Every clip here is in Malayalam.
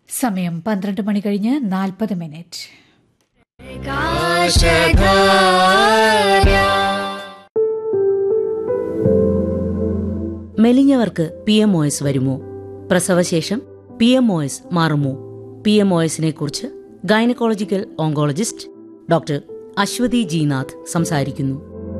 സമയം പന്ത്രണ്ട് മണി കഴിഞ്ഞ് നാൽപ്പത് മിനിറ്റ് മെലിഞ്ഞവർക്ക് പി എം ഒ എസ് വരുമോ പ്രസവശേഷം പി എം ഒ എസ് മാറുമോ പി എം ഒ എസിനെ കുറിച്ച് gynaecological oncologist doctor Aswathy Jinath സംസാരിക്കുന്നു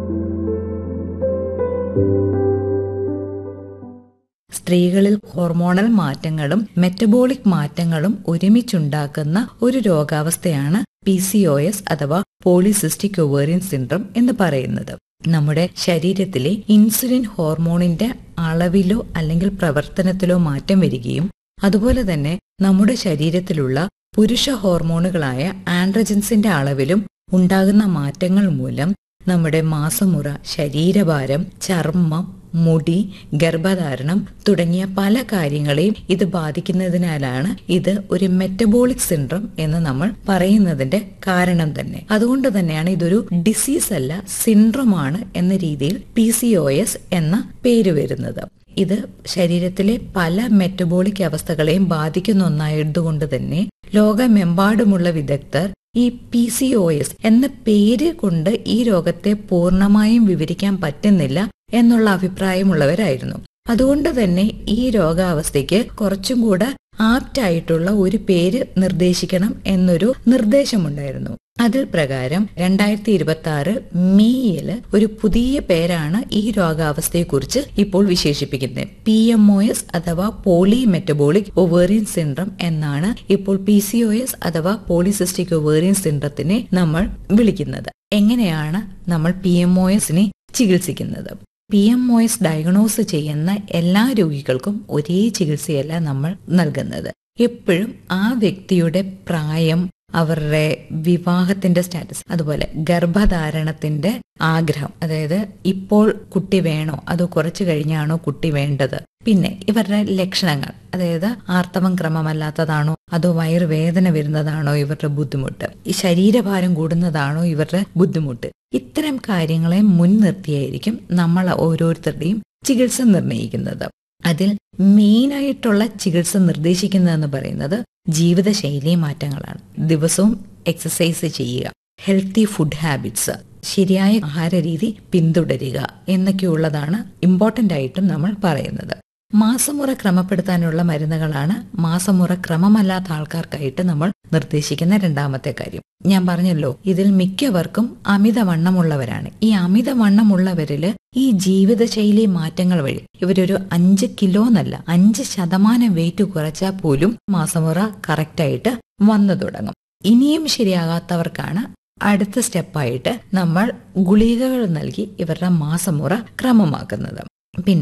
സ്ത്രീകളിൽ ഹോർമോണൽ മാറ്റങ്ങളും മെറ്റബോളിക് മാറ്റങ്ങളും ഒരുമിച്ചുണ്ടാക്കുന്ന ഒരു രോഗാവസ്ഥയാണ് പി സി ഒ എസ് അഥവാ പോളിസിസ്റ്റിക് ഒവേറിയൻ സിൻഡ്രം എന്ന് പറയുന്നത് നമ്മുടെ ശരീരത്തിലെ ഇൻസുലിൻ ഹോർമോണിന്റെ അളവിലോ അല്ലെങ്കിൽ പ്രവർത്തനത്തിലോ മാറ്റം വരികയും അതുപോലെ തന്നെ നമ്മുടെ ശരീരത്തിലുള്ള പുരുഷ ഹോർമോണുകളായ ആൻഡ്രജൻസിന്റെ അളവിലും ഉണ്ടാകുന്ന മാറ്റങ്ങൾ മൂലം നമ്മുടെ മാസമുറ ശരീരഭാരം ചർമ്മം മുടി ഗർഭധാരണം തുടങ്ങിയ പല കാര്യങ്ങളെയും ഇത് ബാധിക്കുന്നതിനാലാണ് ഇത് ഒരു മെറ്റബോളിക് സിൻഡ്രം എന്ന് നമ്മൾ പറയുന്നതിന്റെ കാരണം തന്നെ അതുകൊണ്ട് തന്നെയാണ് ഇതൊരു ഡിസീസ് അല്ല സിൻഡ്രമാണ് എന്ന രീതിയിൽ പി സി ഒ എസ് എന്ന പേര് വരുന്നത് ഇത് ശരീരത്തിലെ പല മെറ്റബോളിക് അവസ്ഥകളെയും ബാധിക്കുന്ന ഒന്നായതുകൊണ്ട് തന്നെ ലോകമെമ്പാടുമുള്ള വിദഗ്ധർ ഈ പി സി ഒ എസ് എന്ന പേര് കൊണ്ട് ഈ രോഗത്തെ പൂർണ്ണമായും വിവരിക്കാൻ പറ്റുന്നില്ല എന്നുള്ള അഭിപ്രായമുള്ളവരായിരുന്നു അതുകൊണ്ട് തന്നെ ഈ രോഗാവസ്ഥയ്ക്ക് കുറച്ചും കൂടെ ആപ്റ്റ് ആയിട്ടുള്ള ഒരു പേര് നിർദ്ദേശിക്കണം എന്നൊരു നിർദ്ദേശമുണ്ടായിരുന്നു അതിൽ പ്രകാരം രണ്ടായിരത്തി ഇരുപത്തി ആറ് മെയ്യിൽ ഒരു പുതിയ പേരാണ് ഈ രോഗാവസ്ഥയെക്കുറിച്ച് ഇപ്പോൾ വിശേഷിപ്പിക്കുന്നത് പി എം ഒ എസ് അഥവാ പോളി മെറ്റബോളിക് ഒവേറിയൻ സിൻഡ്രം എന്നാണ് ഇപ്പോൾ പി സി ഒ എസ് അഥവാ പോളിസിസ്റ്റിക് ഒവേറിയൻ സിൻഡ്രത്തിനെ നമ്മൾ വിളിക്കുന്നത് എങ്ങനെയാണ് നമ്മൾ പി എം ഒ എസിനെ ചികിത്സിക്കുന്നത് P M O S diagnose ചെയ്യുന്ന എല്ലാ രോഗികൾക്കും ഒരേ ചികിത്സയല്ല നമ്മൾ നൽകുന്നത് എപ്പോഴും ആ വ്യക്തിയുടെ പ്രായം അവരുടെ വിവാഹത്തിന്റെ സ്റ്റാറ്റസ് അതുപോലെ ഗർഭധാരണത്തിന്റെ ആഗ്രഹം അതായത് ഇപ്പോൾ കുട്ടി വേണോ അതോ കുറച്ചു കഴിഞ്ഞാണോ കുട്ടി വേണ്ടത് പിന്നെ ഇവരുടെ ലക്ഷണങ്ങൾ അതായത് ആർത്തവം ക്രമമല്ലാത്തതാണോ അതോ വയറുവേദന വരുന്നതാണോ ഇവരുടെ ബുദ്ധിമുട്ട് ഈ ശരീരഭാരം കൂടുന്നതാണോ ഇവരുടെ ബുദ്ധിമുട്ട് ഇത്തരം കാര്യങ്ങളെ മുൻനിർത്തിയായിരിക്കും നമ്മൾ ഓരോരുത്തരുടെയും ചികിത്സ നിർണ്ണയിക്കുന്നത് അതിൽ മെയിനായിട്ടുള്ള ചികിത്സ നിർദ്ദേശിക്കുന്നതെന്ന് പറയുന്നത് ജീവിതശൈലി മാറ്റങ്ങളാണ് ദിവസവും എക്സസൈസ് ചെയ്യുക ഹെൽത്തി ഫുഡ് ഹാബിറ്റ്സ് ശരിയായ ആഹാര രീതി പിന്തുടരുക എന്നൊക്കെയുള്ളതാണ് ഇമ്പോർട്ടൻ്റ് ആയിട്ടും നമ്മൾ പറയുന്നത് മാസമുറ ക്രമപ്പെടുത്താനുള്ള മരുന്നുകളാണ് മാസമുറ ക്രമമല്ലാത്ത ആൾക്കാർക്കായിട്ട് നമ്മൾ നിർദ്ദേശിക്കുന്ന രണ്ടാമത്തെ കാര്യം ഞാൻ പറഞ്ഞല്ലോ ഇതിൽ മിക്കവർക്കും അമിതവണ്ണമുള്ളവരാണ് ഈ അമിതവണ്ണമുള്ളവരില് ഈ ജീവിതശൈലി മാറ്റങ്ങൾ വഴി ഇവരൊരു അഞ്ച് കിലോ എന്നല്ല അഞ്ച് ശതമാനം വെയിറ്റ് കുറച്ചാൽ പോലും മാസമുറ കറക്റ്റായിട്ട് വന്നു തുടങ്ങും ഇനിയും ശരിയാകാത്തവർക്കാണ് അടുത്ത സ്റ്റെപ്പായിട്ട് നമ്മൾ ഗുളികകൾ നൽകി ഇവരുടെ മാസമുറ ക്രമമാക്കുന്നത്